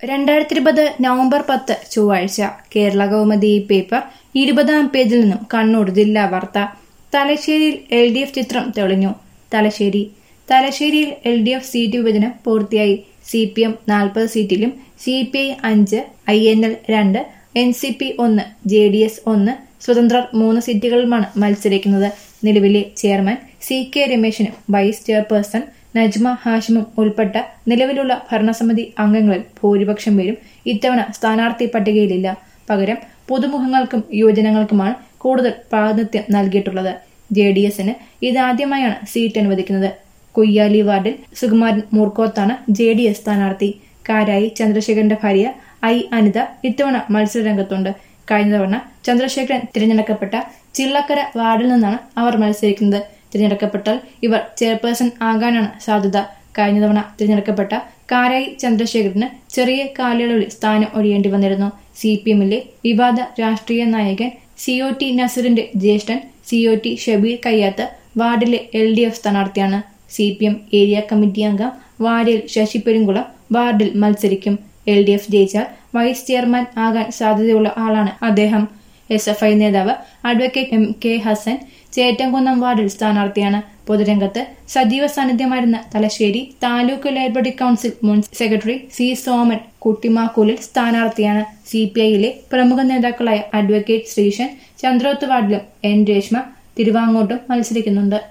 രണ്ടായിരത്തി ഇരുപത് നവംബർ പത്ത് ചൊവ്വാഴ്ച കേരള കൗമുദി പേപ്പർ ഇരുപതാം പേജിൽ നിന്നും കണ്ണൂർ ജില്ലാ വാർത്ത തലശ്ശേരിയിൽ എൽ ഡി എഫ് ചിത്രം തെളിഞ്ഞു തലശ്ശേരി തലശ്ശേരിയിൽ എൽ ഡി എഫ് സീറ്റ് വിഭജനം പൂർത്തിയായി സി പി എം നാൽപ്പത് സീറ്റിലും സി പി ഐ അഞ്ച് ഐ എൻ എൽ രണ്ട് എൻ സി പി ഒന്ന് ജെ ഡി എസ് ഒന്ന് സ്വതന്ത്രർ മൂന്ന് സീറ്റുകളിലുമാണ് മത്സരിക്കുന്നത് നിലവിലെ ചെയർമാൻ സി കെ രമേശിനും വൈസ് ചെയർപേഴ്സൺ നജ്മ ഹാഷിമും ഉൾപ്പെട്ട നിലവിലുള്ള ഭരണസമിതി അംഗങ്ങളിൽ ഭൂരിപക്ഷം പേരും ഇത്തവണ സ്ഥാനാർത്ഥി പട്ടികയിലില്ല പകരം പുതുമുഖങ്ങൾക്കും യുവജനങ്ങൾക്കുമാണ് കൂടുതൽ പ്രാതിനിധ്യം നൽകിയിട്ടുള്ളത് ജെ ഡി എസിന് ഇതാദ്യമായാണ് സീറ്റ് അനുവദിക്കുന്നത് കുയ്യാലി വാർഡിൽ സുകുമാരൻ മൂർക്കോത്താണ് ജെ ഡി എസ് സ്ഥാനാർത്ഥി കാരായി ചന്ദ്രശേഖരന്റെ ഭാര്യ ഐ അനിത ഇത്തവണ മത്സരരംഗത്തുണ്ട് കഴിഞ്ഞ തവണ ചന്ദ്രശേഖരൻ തിരഞ്ഞെടുക്കപ്പെട്ട ചിള്ളക്കര വാർഡിൽ നിന്നാണ് അവർ മത്സരിക്കുന്നത് തിരഞ്ഞെടുക്കപ്പെട്ടാൽ ഇവർ ചെയർപേഴ്സൺ ആകാനാണ് സാധ്യത കഴിഞ്ഞ തവണ തിരഞ്ഞെടുക്കപ്പെട്ട കാരായി ചന്ദ്രശേഖരന് ചെറിയ കാലയളവിൽ സ്ഥാനം ഒഴിയേണ്ടി വന്നിരുന്നു സി പി എമ്മിലെ വിവാദ രാഷ്ട്രീയ നായകൻ സി ഒ ടി നസറിന്റെ ജ്യേഷ്ഠൻ C O T Shabeer Kayyath വാർഡിലെ എൽ ഡി എഫ് സ്ഥാനാർത്ഥിയാണ് C P M area committee അംഗം വാര്യൽ ശശി പെരുങ്കുളം വാർഡിൽ മത്സരിക്കും എൽ ഡി എഫ് ജയിച്ചാൽ വൈസ് ചെയർമാൻ ആകാൻ സാധ്യതയുള്ള ആളാണ് അദ്ദേഹം എസ് എഫ് ഐ നേതാവ് advocate M K Hassan Chettamkunnam വാർഡിൽ സ്ഥാനാർത്ഥിയാണ് പൊതുരംഗത്ത് സജീവ സാന്നിധ്യമായിരുന്ന തലശ്ശേരി താലൂക്ക് ലൈബ്രറി കൌൺസിൽ മുൻ സെക്രട്ടറി സി സോമൻ കുട്ടിമാക്കൂലിൽ സ്ഥാനാർത്ഥിയാണ് സി പി ഐയിലെ പ്രമുഖ നേതാക്കളായ അഡ്വക്കേറ്റ് ശ്രീശൻ ചന്ദ്രോത്ത് വാർഡിലും എൻ രേഷ്മ തിരുവാങ്ങോട്ടും മത്സരിക്കുന്നുണ്ട്